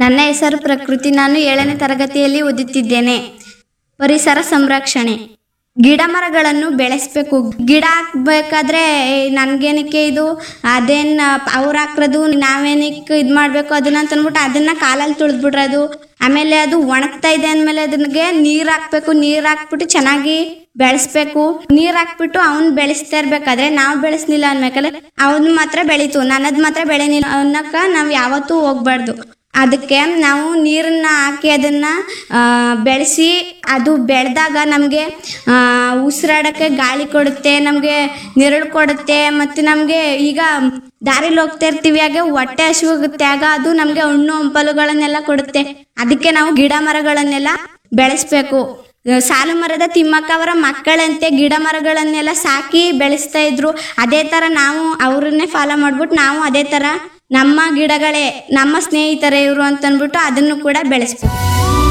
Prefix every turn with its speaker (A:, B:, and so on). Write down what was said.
A: ನನ್ನ ಹೆಸರು ಪ್ರಕೃತಿ ನಾನು ಏಳನೇ ತರಗತಿಯಲ್ಲಿ ಓದುತ್ತಿದ್ದೇನೆ ಪರಿಸರ ಸಂರಕ್ಷಣೆ ಗಿಡ ಮರಗಳನ್ನು ಬೆಳೆಸ್ಬೇಕು ಗಿಡ ಹಾಕ್ಬೇಕಾದ್ರೆ ನನ್ಗೇನಕ್ಕೆ ಇದು ಅದೇನ್ ಅವ್ರು ಹಾಕ್ರದು ನಾವೇನಕ್ಕೆ ಇದು ಮಾಡಬೇಕು ಅದನ್ನ ಅಂತ ಅಂದ್ಬಿಟ್ಟು ಅದನ್ನ ಕಾಲಲ್ಲಿ ತುಳಿದ್ಬಿಡ್ರದು ಆಮೇಲೆ ಅದು ಒಣಗ್ತಾ ಇದೆ ಅಂದಮೇಲೆ ಅದನ್ಗೆ ನೀರ್ ಹಾಕ್ಬೇಕು ನೀರ್ ಹಾಕ್ಬಿಟ್ಟು ಚೆನ್ನಾಗಿ ಬೆಳೆಸ್ಬೇಕು ನೀರ್ ಹಾಕ್ಬಿಟ್ಟು ಅವ್ನ್ ಬೆಳೆಸ್ತಾ ಇರ್ಬೇಕಾದ್ರೆ ನಾವು ಬೆಳೆಸ್ಲಿಲ್ಲ ಅನ್ಬೇಕಾದ್ರೆ ಅವನ್ ಮಾತ್ರ ಬೆಳೀತು ನನ್ನದ್ ಮಾತ್ರ ಬೆಳೆನಿಲ್ಲ ಅನ್ನಕ್ಕ ನಾವ್ ಯಾವತ್ತೂ ಹೋಗ್ಬಾರ್ದು ಅದಕ್ಕೆ ನಾವು ನೀರನ್ನ ಹಾಕಿ ಅದನ್ನ ಬೆಳೆಸಿ ಅದು ಬೆಳೆದಾಗ ನಮಗೆ ಉಸಿರಾಡಕ್ಕೆ ಗಾಳಿ ಕೊಡುತ್ತೆ ನಮಗೆ ನೆರಳು ಕೊಡುತ್ತೆ ಮತ್ತು ನಮಗೆ ಈಗ ದಾರಿಲಿ ಹೋಗ್ತಾ ಇರ್ತೀವಿ ಹಾಗೆ ಹೊಟ್ಟೆ ಹಸಿವಾಗುತ್ತೆ ಆಗ ಅದು ನಮಗೆ ಹಣ್ಣು ಹಂಪಲುಗಳನ್ನೆಲ್ಲ ಕೊಡುತ್ತೆ ಅದಕ್ಕೆ ನಾವು ಗಿಡ ಮರಗಳನ್ನೆಲ್ಲ ಬೆಳೆಸ್ಬೇಕು ಸಾಲು ಮರದ ತಿಮ್ಮಕ್ಕ ಅವರ ಮಕ್ಕಳಂತೆ ಗಿಡ ಮರಗಳನ್ನೆಲ್ಲ ಸಾಕಿ ಬೆಳೆಸ್ತಾ ಇದ್ರು ಅದೇ ತರ ನಾವು ಅವ್ರನ್ನೇ ಫಾಲೋ ಮಾಡ್ಬಿಟ್ಟು ನಾವು ಅದೇ ತರ ನಮ್ಮ ಗಿಡಗಳೇ ನಮ್ಮ ಸ್ನೇಹಿತರೇ ಇವರು ಅಂತ ಅಂದ್ಬಿಟ್ಟು ಅದನ್ನು ಕೂಡ ಬೆಳೆಸ್ಬೇಕು